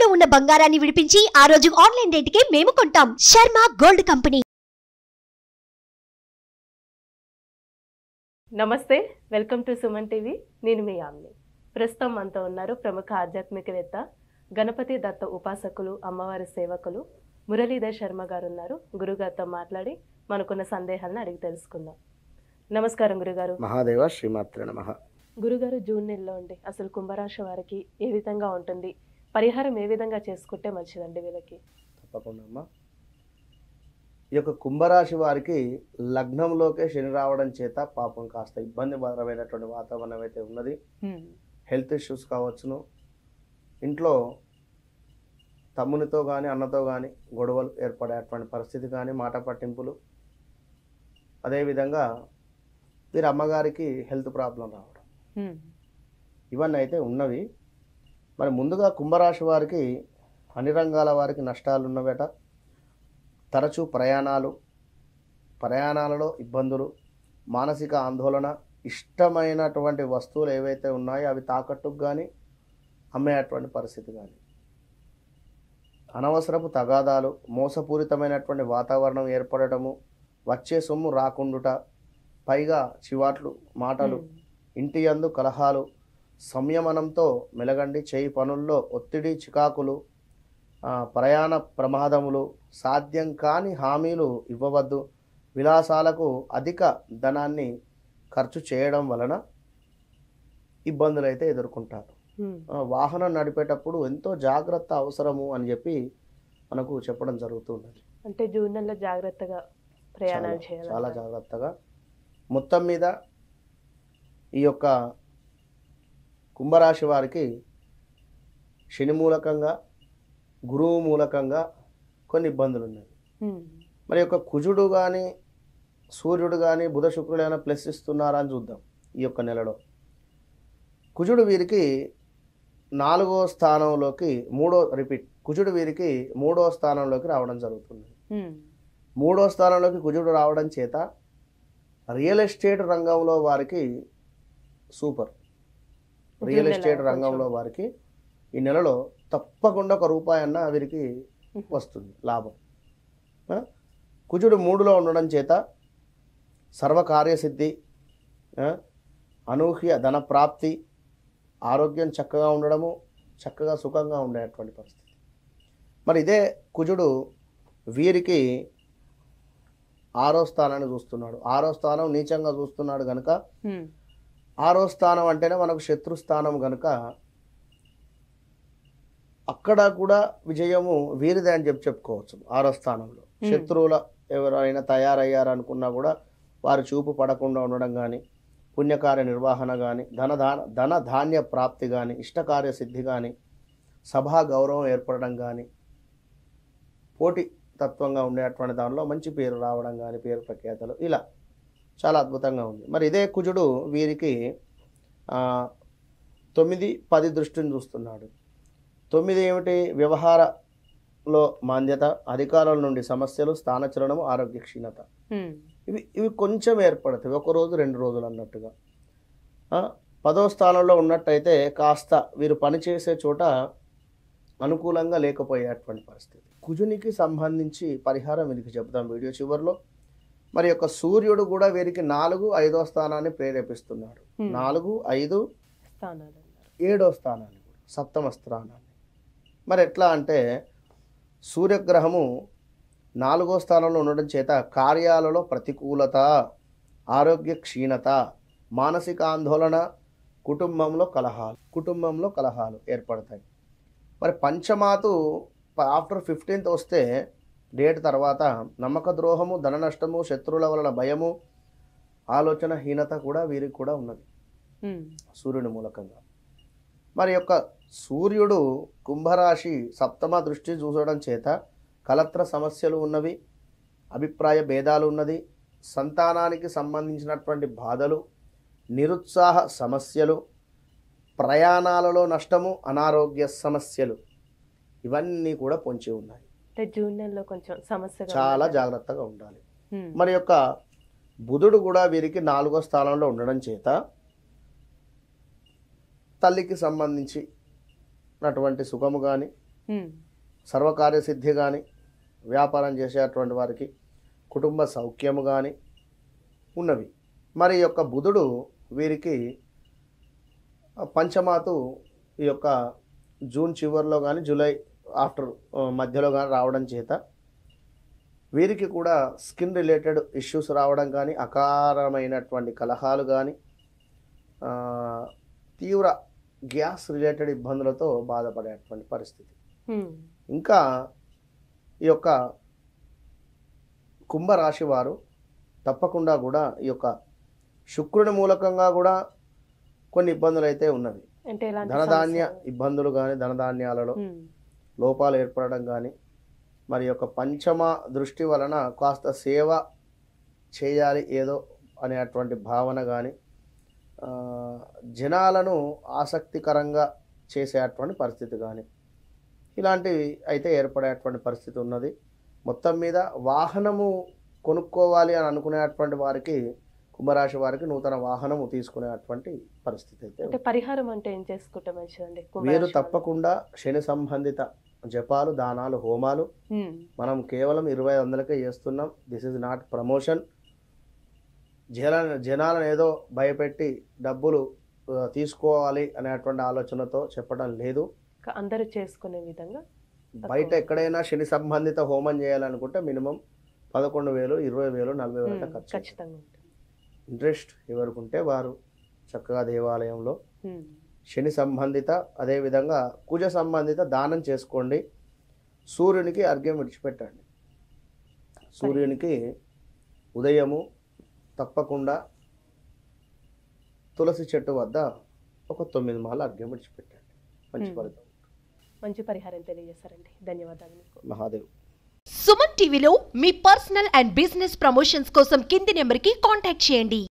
తాకట్టులో ఉన్న బంగారాన్ని విడిపించి ఆ రోజు ఆన్లైన్ రేటుకే మేము కొంటాం శర్మ గోల్డ్ కంపెనీ నమస్తే వెల్కమ్ టు సుమన్ టీవీ నేను మీ ఆమ్ని ప్రస్తుతం మనతో ఉన్నారు ప్రముఖ ఆధ్యాత్మికవేత్త గణపతి దత్త ఉపాసకులు అమ్మవారి సేవకులు మురళీధర్ శర్మ గారు ఉన్నారు గురుగారితో మాట్లాడి మనకున్న సందేహాలను అడిగి తెలుసుకుందాం నమస్కారం గురుగారు మహాదేవ శ్రీమాత్ర నమ గురుగారు జూన్ నెలలో ఉండి అసలు కుంభరాశి వారికి ఏ విధంగా ఉంటుంది పరిహారం ఏ విధంగా చేసుకుంటే మంచిదండి వీళ్ళకి తప్పకుండా అమ్మా ఈ యొక్క కుంభరాశి వారికి లగ్నంలోకే శని రావడం చేత పాపం కాస్త ఇబ్బందికరమైనటువంటి వాతావరణం అయితే ఉన్నది హెల్త్ ఇష్యూస్ కావచ్చును ఇంట్లో తమ్మునితో కానీ అన్నతో కానీ గొడవలు ఏర్పడేటువంటి పరిస్థితి కానీ మాట పట్టింపులు అదేవిధంగా వీరి అమ్మగారికి హెల్త్ ప్రాబ్లం రావడం ఇవన్నీ అయితే ఉన్నవి మరి ముందుగా కుంభరాశి వారికి అన్ని రంగాల వారికి నష్టాలు ఉన్నవేట తరచూ ప్రయాణాలు ప్రయాణాలలో ఇబ్బందులు మానసిక ఆందోళన ఇష్టమైనటువంటి వస్తువులు ఏవైతే ఉన్నాయో అవి తాకట్టుకు కానీ అమ్మేటువంటి పరిస్థితి కానీ అనవసరపు తగాదాలు మోసపూరితమైనటువంటి వాతావరణం ఏర్పడటము వచ్చే సొమ్ము రాకుండుట పైగా చివాట్లు మాటలు ఇంటి యందు కలహాలు సంయమనంతో మెలగండి చేయి పనుల్లో ఒత్తిడి చికాకులు ఆ, ప్రయాణ ప్రమాదములు సాధ్యం కాని హామీలు ఇవ్వవద్దు విలాసాలకు అధిక ధనాన్ని ఖర్చు చేయడం వలన ఇబ్బందులు అయితే ఎదుర్కొంటారు ఆ, వాహనం నడిపేటప్పుడు ఎంతో జాగ్రత్త అవసరము అని చెప్పి మనకు చెప్పడం జరుగుతున్నది అంటే జూన్ నెలలో జాగ్రత్తగా ప్రయాణాలు చాలా- చేయాలి చాలా జాగ్రత్తగా మొత్తం మీద ఈ యొక్క కుంభరాశి వారికి శని మూలకంగా గురువు మూలకంగా కొన్ని ఇబ్బందులు ఉన్నాయి మరి యొక్క కుజుడు కానీ సూర్యుడు కానీ బుధ శుక్రుడు ఏమైనా ప్లస్ ఇస్తున్నారా అని చూద్దాం ఈ యొక్క నెలలో కుజుడు వీరికి నాలుగో స్థానంలోకి మూడో రిపీట్ కుజుడు వీరికి మూడో స్థానంలోకి రావడం జరుగుతుంది మూడో స్థానంలోకి కుజుడు రావడం చేత రియల్ ఎస్టేట్ రంగంలో వారికి సూపర్ రియల్ నెల ఎస్టేట్ కొంచెం. రంగంలో వారికి ఈ నెలలో తప్పకుండా ఒక రూపాయి అన్న వీరికి వస్తుంది లాభం ఆ? కుజుడు మూడులో ఉండడం చేత సర్వకార్యసిద్ధి ఆ? అనూహ్య ధన ప్రాప్తి ఆరోగ్యం చక్కగా ఉండడము చక్కగా సుఖంగా ఉండేటువంటి పరిస్థితి మరి ఇదే కుజుడు వీరికి ఆరో స్థానాన్ని చూస్తున్నాడు ఆరో స్థానం నీచంగా చూస్తున్నాడు కనుక ఆరో స్థానం అంటేనే మనకు శత్రు స్థానం కనుక అక్కడ కూడా విజయము వీరిదే అని చెప్పి చెప్పుకోవచ్చు ఆరో స్థానంలో Hmm. శత్రువుల ఎవరైనా తయారయ్యారు అనుకున్నా కూడా వారి చూపు పడకుండా ఉండడం కానీ పుణ్యకార్య నిర్వహణ కానీ ధన ధాన ధన ధాన్య ప్రాప్తి కానీ ఇష్టకార్య సిద్ధి కానీ సభా గౌరవం ఏర్పడడం కానీ పోటీ తత్వంగా ఉండేటువంటి దానిలో మంచి పేరు రావడం కానీ పేరు ప్రఖ్యాతలు ఇలా చాలా అద్భుతంగా ఉంది మరి ఇదే కుజుడు వీరికి ఆ, తొమ్మిది పది దృష్టిని చూస్తున్నాడు తొమ్మిది ఏమిటి వ్యవహారలో మాంద్యత అధికారుల నుండి సమస్యలు స్థానచలనము ఆరోగ్య క్షీణత ఇవి ఇవి కొంచెం ఏర్పడతాయి ఒక రోజు రెండు రోజులు అన్నట్టుగా ఆ, పదో స్థానంలో ఉన్నట్టయితే కాస్త వీరు పనిచేసే చోట అనుకూలంగా లేకపోయేటువంటి పరిస్థితి కుజునికి సంబంధించి పరిహారం వీరికి చెప్తాం వీడియో చివరిలో మరి యొక్క సూర్యుడు కూడా వీరికి నాలుగు ఐదో స్థానాన్ని ప్రేరేపిస్తున్నాడు నాలుగు ఐదు స్థానాలు అన్నారు ఏడో స్థానాన్ని కూడా సప్తమ స్థానాన్ని మరి ఎట్లా అంటే సూర్యగ్రహము నాలుగో స్థానంలో ఉండడం చేత కార్యాలలో ప్రతికూలత ఆరోగ్య క్షీణత మానసిక ఆందోళన కుటుంబంలో కలహాలు కుటుంబంలో కలహాలు ఏర్పడతాయి మరి పంచమాతు ఆఫ్టర్ ఫిఫ్టీన్త్ వస్తే డేట్ తర్వాత నమ్మక ద్రోహము ధన నష్టము శత్రువుల వలన భయము ఆలోచన హీనత కూడా వీరికి కూడా ఉన్నది సూర్యుని మూలకంగా మరి యొక్క సూర్యుడు కుంభరాశి సప్తమ దృష్టి చూసడం చేత కలత్ర సమస్యలు ఉన్నవి అభిప్రాయ భేదాలు ఉన్నది సంతానానికి సంబంధించినటువంటి బాధలు నిరుత్సాహ సమస్యలు ప్రయాణాలలో నష్టము అనారోగ్య సమస్యలు ఇవన్నీ కూడా పొంచి ఉన్నాయి అంటే జూన్ నెలలో కొంచెం సమస్యగా చాలా ఉందండి. జాగ్రత్తగా ఉండాలి ఉమ్, మరి యొక్క బుధుడు కూడా వీరికి నాలుగో స్థానంలో ఉండడం చేత తల్లికి సంబంధించి ఉన్నటువంటి సుఖము కానీ ఉమ్, సర్వకార్యసిద్ధి కానీ వ్యాపారం చేసేటువంటి వారికి కుటుంబ సౌఖ్యము కానీ ఉన్నవి మరి ఈ యొక్క బుధుడు వీరికి పంచమాతు ఈ యొక్క జూన్ చివరిలో కానీ జూలై ఆఫ్టర్ మధ్యలో కానీ రావడం చేత వీరికి కూడా స్కిన్ రిలేటెడ్ ఇష్యూస్ రావడం కానీ అకారమైనటువంటి కలహాలు కానీ ఆ, తీవ్ర గ్యాస్ రిలేటెడ్ ఇబ్బందులతో బాధపడేటువంటి పరిస్థితి ఉమ్, ఇంకా ఈ యొక్క కుంభరాశి వారు తప్పకుండా కూడా ఈ యొక్క శుక్రుని మూలకంగా కూడా కొన్ని ఇబ్బందులు అయితే ఉన్నవి అంటే ఎలాంటి ధనధాన్య సమస్యలు? ఇబ్బందులు కానీ ధనధాన్యాలలో ఉమ్, లోపాలు ఏర్పడడం కానీ మరి యొక్క పంచమ దృష్టి వలన కాస్త సేవ చేయాలి ఏదో అనేటువంటి భావన కానీ జనాలను ఆసక్తికరంగా చేసేటువంటి పరిస్థితి కానీ ఇలాంటివి అయితే ఏర్పడేటువంటి పరిస్థితి ఉన్నది మొత్తం మీద వాహనము కొనుక్కోవాలి అని అనుకునేటువంటి వారికి కుంభరాశి వారికి నూతన వాహనము తీసుకునేటువంటి పరిస్థితి అయితే ఉంది. అంటే పరిహారం అంటే ఏం చేసుకుంటే మంచిదండి వీరు కుంభరాశి వాళ్ళు? తప్పకుండా శని సంబంధిత జపాలు దానాలు హోమాలు ఉమ్, మనం కేవలం ఇరవై వందలకే చేస్తున్నాం దిస్ ఇస్ నాట్ ప్రమోషన్ జన జనాలను ఏదో భయపెట్టి డబ్బులు ఆ, తీసుకోవాలి అనేటువంటి ఆలోచనతో చెప్పడం లేదు క- అందరూ చేసుకునే విధంగా బయట ఎక్కడైనా శని సంబంధిత హోమం చేయాలనుకుంటే మినిమం పదకొండు వేలు ఇరవై వేలు నలభై వేలు ఉమ్, అయితే ఖర్చు అవుతుంది. ఖచ్చితంగా ఉంటుంది ఇంట్రెస్ట్ ఎవరికి ఉంటే వారు చక్కగా దేవాలయంలో ఉమ్, శని సంబంధిత అదేవిధంగా కుజ సంబంధిత దానం చేసుకోండి సూర్యునికి అర్ఘ్యం విడిచిపెట్టండి సూర్యునికి ఉదయము తప్పకుండా తులసి చెట్టు వద్ద ఒక తొమ్మిది మాల అర్ఘ్యం విడిచిపెట్టండి మంచి Hmm. ఫలితం మంచి పరిహారం తెలియజేస్తారండి ధన్యవాదాలు మీకు మహాదేవ్ సుమన్ టీవీలో మీ పర్సనల్ అండ్ బిజినెస్ ప్రమోషన్స్ కోసం కింది నెంబర్కి కాంటాక్ట్ చేయండి